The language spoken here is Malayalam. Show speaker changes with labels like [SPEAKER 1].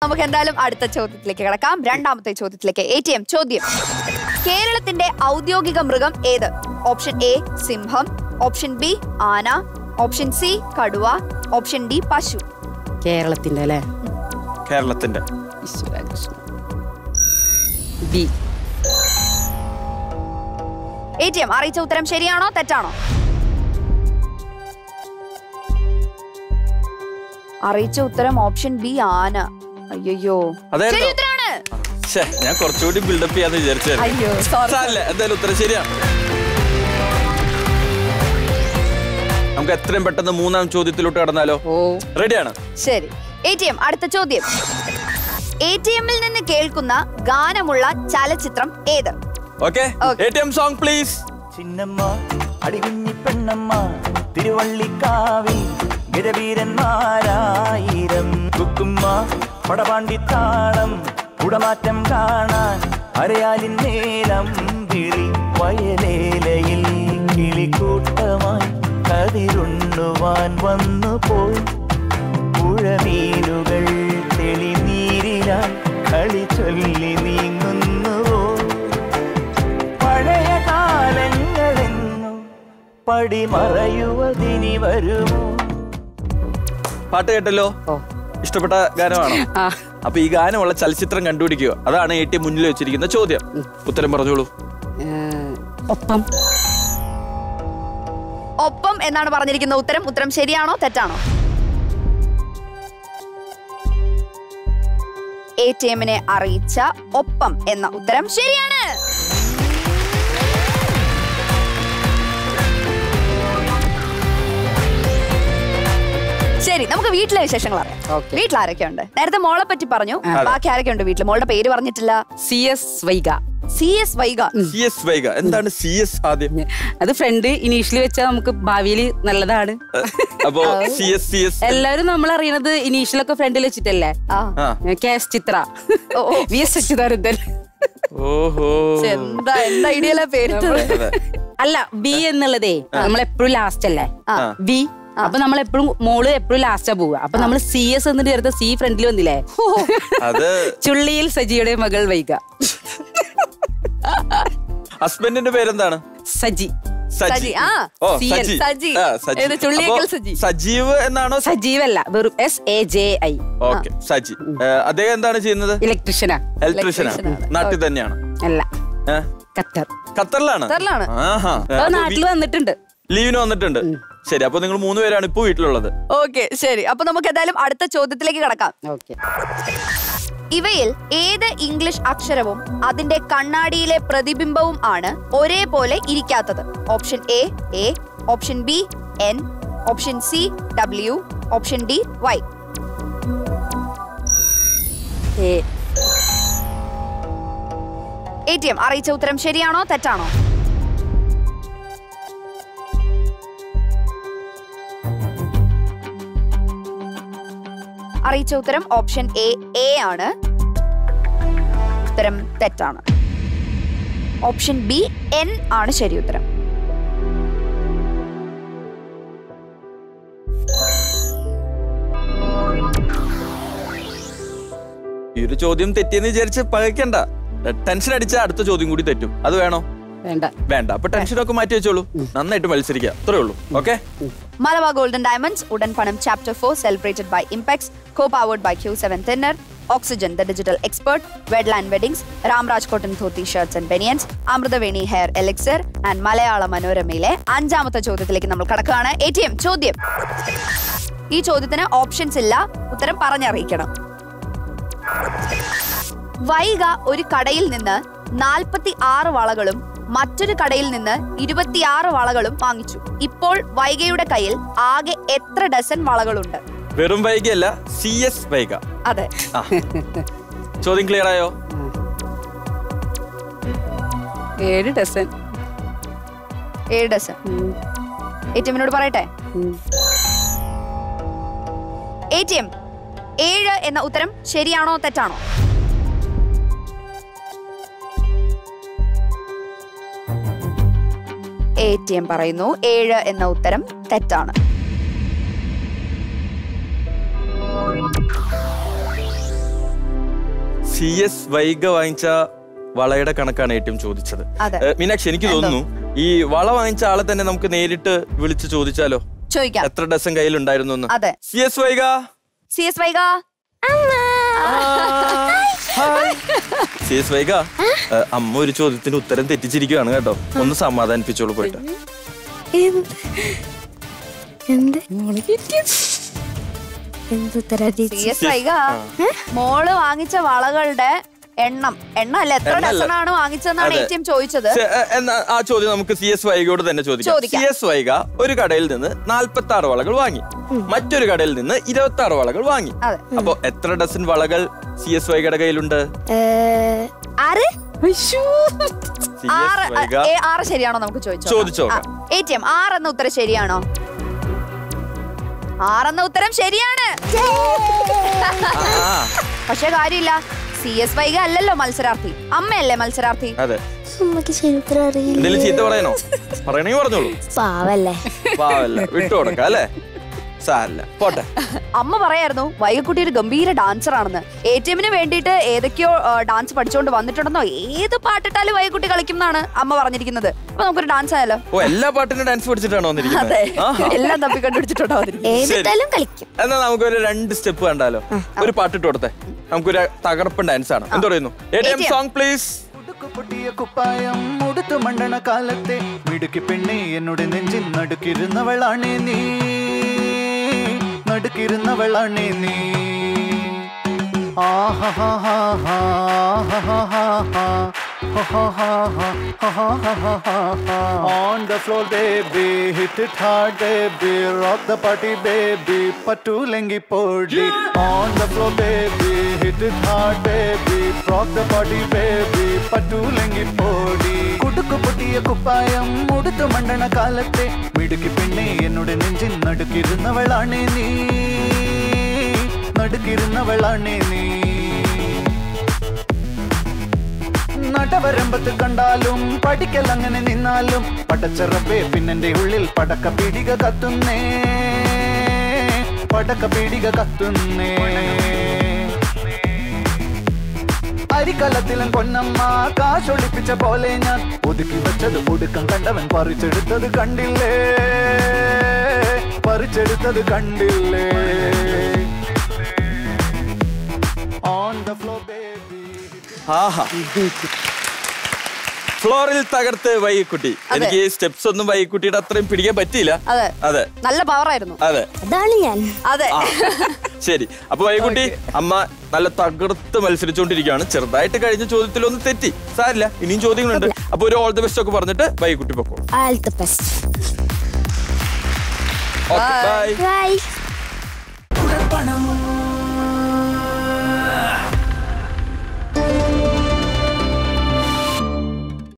[SPEAKER 1] നമുക്ക് എന്തായാലും അടുത്ത ചോദ്യത്തിലേക്ക് കിടക്കാം രണ്ടാമത്തെ ചോദ്യത്തിലേക്ക് എ ടി എം ചോദ്യം കേരളത്തിന്റെ ഔദ്യോഗിക മൃഗം ഏത് ഓപ്ഷൻ എ സിംഹം ഓപ്ഷൻ ബി ആന ഓപ്ഷൻ സി കടുവ ഓപ്ഷൻ ഡി പശു
[SPEAKER 2] കേരളത്തിന്റെ അല്ലേ
[SPEAKER 3] കേരളത്തിന്റെ
[SPEAKER 2] Eswara Krishna B
[SPEAKER 1] A T M അറിയിച്ച ഉത്തരം ശരിയാണോ തെറ്റാണോ അറിയിച്ച ഉത്തരം ഓപ്ഷൻ ബി ആന അയ്യോ
[SPEAKER 3] അതായിരുന്നോ?
[SPEAKER 1] ശരി ഉത്തരാണ്
[SPEAKER 3] ശ്ശേ, ഞാൻ കുറച്ചുകൂടി ബിൽഡപ്പ് ചെയ്യാന്ന് വിചാരിച്ചു
[SPEAKER 1] അയ്യോ സോറി
[SPEAKER 3] എന്തായാലും ഉത്തരം ശരിയാണ് നമുക്ക് എത്രയും പെട്ടെന്ന് മൂന്നാം ചോദ്യത്തിലോട്ട് കടന്നാലോ
[SPEAKER 2] ഓ
[SPEAKER 3] റെഡിയാണ്
[SPEAKER 1] ശരി എ ടി എം അടുത്ത ചോദ്യം എ ടി എമ്മിൽ നിന്ന് കേൾക്കുന്ന ഗാനമുള്ള ചലച്ചിത്രം ഏത്
[SPEAKER 3] okay
[SPEAKER 1] Okay.
[SPEAKER 3] A T M song please
[SPEAKER 4] ചിന്നമ്മ അടികുഞ്ഞി പെണ്ണമ്മ തിരുവള്ളിക്കാവിൽ ഗജവീരന്മാരായിരം കുക്കുമ്മ പടപാണ്ടിത്താളം കുടമാറ്റം കാണാൻ അരയാലിൻ നേരം വിളി വയലേലയിൽ കിളിക്കൂട്ടമായി കതിരുണ്ണുവാൻ വന്നു പോയി പുഴമീനുകൾ തെളിനീരിലാൽ കളി ചൊല്ലി നീങ്ങുന്നുവോ പഴയ കാലങ്ങളെന്നു പടിമറയുവതിനി വരുമോ
[SPEAKER 3] പാട്ട് കേട്ടല്ലോ
[SPEAKER 2] ഓ
[SPEAKER 3] ഇഷ്ടപ്പെട്ട ഗാനമാണോ
[SPEAKER 2] ആ
[SPEAKER 3] അപ്പൊ ഈ ഗാനമുള്ള ചലച്ചിത്രം കണ്ടുപിടിക്കുക അതാണ് എ ടി എം മുന്നിൽ വെച്ചിരിക്കുന്ന ചോദ്യം ഉത്തരം പറഞ്ഞോളൂ
[SPEAKER 2] ഏ, ഒപ്പം
[SPEAKER 1] ഒപ്പം എന്നാണ് പറഞ്ഞിരിക്കുന്ന ഉത്തരം ഉത്തരം ശരിയാണോ തെറ്റാണോ എ ടി എമ്മിനെ അറിയിച്ച ഒപ്പം എന്ന ഉത്തരം ശരിയാണ് ശരി നമുക്ക് വീട്ടിലെ വിശേഷങ്ങൾ അറിയാം
[SPEAKER 2] Okay.
[SPEAKER 1] വീട്ടിൽ ആരൊക്കെയുണ്ട് നേരത്തെ മോളെ പറ്റി പറഞ്ഞു ബാക്കി ആരൊക്കെയുണ്ട് വീട്ടിൽ മോളുടെ പേര് പറഞ്ഞിട്ടില്ല
[SPEAKER 2] C S Vaiga
[SPEAKER 1] C S Vaiga
[SPEAKER 3] C S Vaiga എന്താണ് സി എസ് ആദ്യം
[SPEAKER 2] അത് ഫ്രണ്ട് ഇനീഷ്യലി വെച്ചാൽ നമുക്ക് ഭാവിയിൽ നല്ലതാണ്
[SPEAKER 3] അപ്പോ സി എസ് സി എസ്
[SPEAKER 2] എല്ലാവരും നമ്മൾ അറിയണത് ഇനീഷ്യലൊക്കെ ഫ്രണ്ടിൽ വെച്ചിട്ടല്ലേ
[SPEAKER 1] ആ
[SPEAKER 3] ആ
[SPEAKER 2] കെ എസ് ചിത്ര
[SPEAKER 1] ഓ, ഓ.
[SPEAKER 2] വി എസ് അച്യുതാനന്ദൻ
[SPEAKER 3] ഓഹോ
[SPEAKER 1] എന്താ എന്താ ഐഡിയയിലെ പേരിട്ടത്
[SPEAKER 3] അതെ.
[SPEAKER 2] അല്ല ബി എന്നുള്ളതേ നമ്മളെപ്പോഴും ലാസ്റ്റ് അല്ലേ
[SPEAKER 1] ആ.
[SPEAKER 2] ബി അപ്പൊ നമ്മൾ എപ്പോഴും മോള് എപ്പോഴും ലാസ്റ്റാ പോവുക അപ്പൊ നമ്മൾ സി എസ് എന്നിട്ട് ചേർത്ത് സി ഫ്രണ്ടിൽ വന്നില്ലേ
[SPEAKER 3] അത്
[SPEAKER 2] ചുള്ളിയിൽ സജിയുടെ മകൾ വൈക
[SPEAKER 3] ഹസ്ബൻഡിന്റെ പേരെന്താണ്
[SPEAKER 2] സജി
[SPEAKER 1] സജി, ആ.
[SPEAKER 3] ഓ
[SPEAKER 2] സി എൻ.
[SPEAKER 3] സജി
[SPEAKER 1] സജി.
[SPEAKER 3] ആ, സജി.
[SPEAKER 1] ഏത് ചുള്ളിയേക്കൽ
[SPEAKER 3] അപ്പോ
[SPEAKER 1] സജി?
[SPEAKER 3] സജീവ് എന്നാണോ
[SPEAKER 2] സജീവല്ല വെറും S A J I
[SPEAKER 3] okay Saji ഏ, അദ്ദേഹം എന്താണ് ചെയ്യുന്നത്
[SPEAKER 2] ഇലക്ട്രീഷ്യനാ
[SPEAKER 3] ഇലക്ട്രീഷ്യനാണ്
[SPEAKER 1] Electrician ആണ്.
[SPEAKER 3] നാട്ടിൽ തന്നെയാണ്
[SPEAKER 2] അല്ല
[SPEAKER 3] ഏ?
[SPEAKER 2] ഖത്തർ
[SPEAKER 3] ഖത്തറിലാണ്
[SPEAKER 1] ഖത്തറിലാണ്.
[SPEAKER 3] ആഹാ
[SPEAKER 2] അപ്പൊ നാട്ടിൽ വന്നിട്ടുണ്ട്
[SPEAKER 3] ലീവിന് വന്നിട്ടുണ്ട് ശരി അപ്പൊ നിങ്ങൾ മൂന്ന് പേരാണ് ഇപ്പൊ വീട്ടിലുള്ളത്
[SPEAKER 1] ഓക്കെ ശരി അപ്പൊ നമുക്ക് എന്തായാലും അടുത്ത ചോദ്യത്തിലേക്ക് കടക്കാം
[SPEAKER 2] ഓക്കെ
[SPEAKER 1] ഇവയിൽ ഏത് ഇംഗ്ലീഷ് അക്ഷരവും അതിന്റെ കണ്ണാടിയിലെ പ്രതിബിംബവും ആണ് ഒരേപോലെ ഇരിക്കാത്തത് option A A option B N option C W option D Y
[SPEAKER 2] ഏ
[SPEAKER 1] എ ടി എം അറിയിച്ച ഉത്തരം ശരിയാണോ തെറ്റാണോ അറിയിച്ച ഉത്തരം ഓപ്ഷൻ എ എ ആണ് ഉത്തരം തെറ്റാണ് ഓപ്ഷൻ ബി എൻ ആണ് ശരി ഉത്തരം
[SPEAKER 3] ഈ ഒരു ചോദ്യം തെറ്റിയെന്ന് വിചാരിച്ച് പകയ്ക്കണ്ട ടെൻഷൻ അടിച്ചാൽ അടുത്ത ചോദ്യം കൂടി തെറ്റും അത് വേണോ
[SPEAKER 2] വേണ്ട
[SPEAKER 3] വേണ്ട അപ്പൊ ടെൻഷനൊക്കെ മാറ്റി വെച്ചോളൂ നന്നായിട്ട് മത്സരിക്കുക അത്രേ ഉള്ളൂ ഓക്കെ
[SPEAKER 1] മലബാർ ഗോൾഡൻ ഡയമണ്ട്സ് ഉടൻ പണം chapter four celebrated by Impex co powered by Q seven thinner Oxygen the digital expert Wedland Weddings Ramraj cotton dhoti shirts and banians Amruthaveni hair elixir and Malayala മനോരമയിലെ അഞ്ചാമത്തെ ചോദ്യത്തിലേക്ക് നമ്മൾ കടക്കുകയാണ് എ ടി എം ചോദ്യം ഈ ചോദ്യത്തിന് ഓപ്ഷൻസ് ഇല്ല ഉത്തരം പറഞ്ഞറിയിക്കണം വൈഗ ഒരു കടയിൽ നിന്ന് നാൽപ്പത്തി ആറ് വളകളും മറ്റൊരു കടയിൽ നിന്ന് ഇരുപത്തിയാറ് വളകളും വാങ്ങിച്ചു ഇപ്പോൾ വൈഗയുടെ കയ്യിൽ ആകെ എത്ര ഡസൻ വളകളുണ്ട്
[SPEAKER 3] വെറും വൈകിയല്ല സി എസ് വൈക
[SPEAKER 1] അതെ
[SPEAKER 3] ആ ചോദ്യം ക്ലിയർ ആയോ
[SPEAKER 2] ഏഴ് ഡസൻ
[SPEAKER 1] ഏഴ് ഡസൻ എ ടി എമ്മിനോട് പറയട്ടെ എ ടി എം ഏഴ് എന്ന ഉത്തരം ശരിയാണോ തെറ്റാണോ എ ടി എം പറയുന്നു ഏഴ് എന്ന ഉത്തരം തെറ്റാണ്
[SPEAKER 3] സി എസ് വൈഗ വാങ്ങിച്ച വളയുടെ കണക്കാണ് ഏറ്റവും ചോദിച്ചത്
[SPEAKER 1] അതെ.
[SPEAKER 3] ഏ, മീനാക്ഷി എനിക്ക് തോന്നുന്നു ഈ വള വാങ്ങിച്ച ആളെ തന്നെ നമുക്ക് നേരിട്ട് വിളിച്ച് ചോദിച്ചാലോ
[SPEAKER 1] ചോദിക്കാം
[SPEAKER 3] എത്ര ഡസൻ കയ്യിലുണ്ടായിരുന്നു എന്ന്
[SPEAKER 1] അതെ.
[SPEAKER 3] C S Vaiga
[SPEAKER 1] C S Vaiga
[SPEAKER 3] C S Vaiga ഏ, അമ്മ ഒരു ചോദ്യത്തിന് ഉത്തരം തെറ്റിച്ചിരിക്കുകയാണ് കേട്ടോ ഒന്ന് സമാധാനിപ്പിച്ചോളൂ പോയിട്ട്
[SPEAKER 5] എന്ത് എന്തുത്തരാ
[SPEAKER 1] സി എസ് വൈക മോള് വാങ്ങിച്ച വളകളുടെ എണ്ണം എണ്ണം അല്ല എത്ര
[SPEAKER 3] എണ്ണല്ല.
[SPEAKER 1] ഡസൺ ആണ് വാങ്ങിച്ചതെന്നാണ്
[SPEAKER 3] അതെ.
[SPEAKER 1] ഏറ്റവും ചോദിച്ചത്
[SPEAKER 3] സെ- എ- എന്നാ ആ ചോദ്യം നമുക്ക് സി എസ് വൈഗയോട് തന്നെ ചോദിക്കാം
[SPEAKER 1] ചോദിക്കാം.
[SPEAKER 3] സി എസ് വൈഗ ഒരു കടയിൽ നിന്ന് നാൽപ്പത്തി ആറ് വളകൾ വാങ്ങി മറ്റൊരു കടയിൽ നിന്ന് ഇരുപത്തി ആറ് വളകൾ വാങ്ങി
[SPEAKER 1] അതെ.
[SPEAKER 3] അപ്പൊ എത്ര ഡസൻ വളകൾ സി എസ് വൈഗയുടെ കയ്യിലുണ്ട്
[SPEAKER 5] ആറ്
[SPEAKER 3] സി
[SPEAKER 1] ആറ്
[SPEAKER 3] എസ് വൈഗ
[SPEAKER 1] ഏ, ആറ് ശരിയാണോ നമുക്ക് ചോദിച്ചോ
[SPEAKER 3] ചോദിച്ചോക്കാം.
[SPEAKER 1] എ ടി എം ആറ് എന്ന ഉത്തരം ശരിയാണോ ആറെന്ന ഉത്തരം ശരിയാണ്
[SPEAKER 3] ആ,
[SPEAKER 1] പക്ഷെ കാര്യമില്ല സി എസ് വൈക അല്ലല്ലോ മത്സരാർത്ഥി അമ്മയല്ലേ മത്സരാർത്ഥി
[SPEAKER 3] അതെ
[SPEAKER 5] അമ്മക്ക് ചരിത്രം അറിയില്ല
[SPEAKER 3] എന്തെങ്കിലും ചീത്ത പറയണോ പറയണെങ്കിൽ പറഞ്ഞോളൂ
[SPEAKER 5] പാവല്ലേ
[SPEAKER 3] പാവല്ല വിട്ടു കൊടുക്കാം അല്ലേ സാരല്ല പോട്ടെ
[SPEAKER 1] അമ്മ പറയായിരുന്നു വൈകക്കുട്ടി ഒരു ഗംഭീര ഡാൻസർ ആണെന്ന് എ ടി എമ്മിന് വേണ്ടിയിട്ട് ഏതൊക്കെയോ ആ, ഡാൻസ് പഠിച്ചുകൊണ്ട് വന്നിട്ടുണ്ടെന്നോ ഏത് പാട്ടിട്ടാലും വൈകക്കുട്ടി കളിക്കും എന്നാണ് അമ്മ പറഞ്ഞിരിക്കുന്നത് അപ്പൊ നമുക്കൊരു ഡാൻസ് ആയാലോ
[SPEAKER 3] ഓ എല്ലാ പാട്ടിനും ഡാൻസ് പഠിച്ചിട്ടാണോ
[SPEAKER 1] അതെ
[SPEAKER 3] വന്നിരിക്കുന്നത് ആഹാ.
[SPEAKER 1] എല്ലാം തപ്പി കണ്ടുപിടിച്ചിട്ടുണ്ടോ വന്നിരിക്കുന്നത്
[SPEAKER 5] ഏതിട്ടാലും കളിക്കും
[SPEAKER 3] എന്നാ നമുക്കൊരു രണ്ട് സ്റ്റെപ്പ് കണ്ടാലോ ഒരു പാട്ടിട്ട് കൊടുത്തേ നമുക്കൊരു തകർപ്പൻ ഡാൻസ് ആണ് എന്ത് പറയുന്നു A T M
[SPEAKER 1] ATM.
[SPEAKER 3] Song please
[SPEAKER 4] ഉടുക്കു പൊട്ടിയ കുപ്പായം ഉടുത്തു മണ്ടണ കാലത്തെ മിടുക്കി പെണ്ണെ എന്നോട് നെഞ്ചിൽ നടുക്കിരുന്നവളാണേ നീ നടുക്കിരുന്നവളാണേ നീ On the floor, baby, hit it hard, baby, rock the party, baby, പറ്റൂലെങ്കി പൊടി. On the floor, baby, hit it hard, baby, rock the party, baby, പറ്റൂലെങ്കി പൊടി. കുടുക്കു പൊട്ടിയ കുപ്പായം ഉടുത്തു മണ്ടണ കാലത്തെ മിടുക്കി പെണ്ണെ എന്നോട് നെഞ്ചിൻ നടുക്കിരുന്നവളാണേ നീ നടുക്കിരുന്നവളാണേ നീ നടവരമ്പത്ത് കണ്ടാലും പഠിക്കൽ അങ്ങനെ നിന്നാലും പടച്ചറപ്പേ പിന്നെന്റെ ഉള്ളിൽ പടക്ക പീടിക കത്തുന്നേ പടക്ക പീടിക കത്തുന്നേ അരിക്കലത്തിലും പൊന്നമ്മ കാശൊളിപ്പിച്ച പോലെ ഞാൻ ഒതുക്കി വെച്ചത് ഒടുക്കം കണ്ടവൻ പറിച്ചെടുത്തത് കണ്ടില്ലേ പറിച്ചെടുത്തത് കണ്ടില്ലേ ഓൺ ദ ഫ്ലോ ബേബി
[SPEAKER 3] ആഹാ ഫ്ലോറിൽ തകർത്ത് വൈകുട്ടി എനിക്ക് സ്റ്റെപ്സ് ഒന്നും വൈകുട്ടിയുടെ അത്രയും പിടിക്കാൻ പറ്റിയില്ല
[SPEAKER 1] അതെ
[SPEAKER 3] അതെ
[SPEAKER 1] നല്ല പവർ ആയിരുന്നു
[SPEAKER 3] അതെ
[SPEAKER 5] അതാണ് ഞാൻ
[SPEAKER 1] അതെ
[SPEAKER 3] ആ. ശരി അപ്പൊ വൈകുട്ടി അമ്മ നല്ല തകർത്ത് മത്സരിച്ചുകൊണ്ടിരിക്കുകയാണ് ചെറുതായിട്ട് കഴിഞ്ഞ ചോദ്യത്തിൽ ഒന്ന് തെറ്റി സാരില്ല ഇനിയും ചോദ്യങ്ങളുണ്ട് അപ്പൊ ഒരു ഓൾ ദി ബെസ്റ്റ് ഒക്കെ പറഞ്ഞിട്ട് വൈകുട്ടി പൊക്കോളൂ
[SPEAKER 5] all the best
[SPEAKER 3] okay bye
[SPEAKER 5] by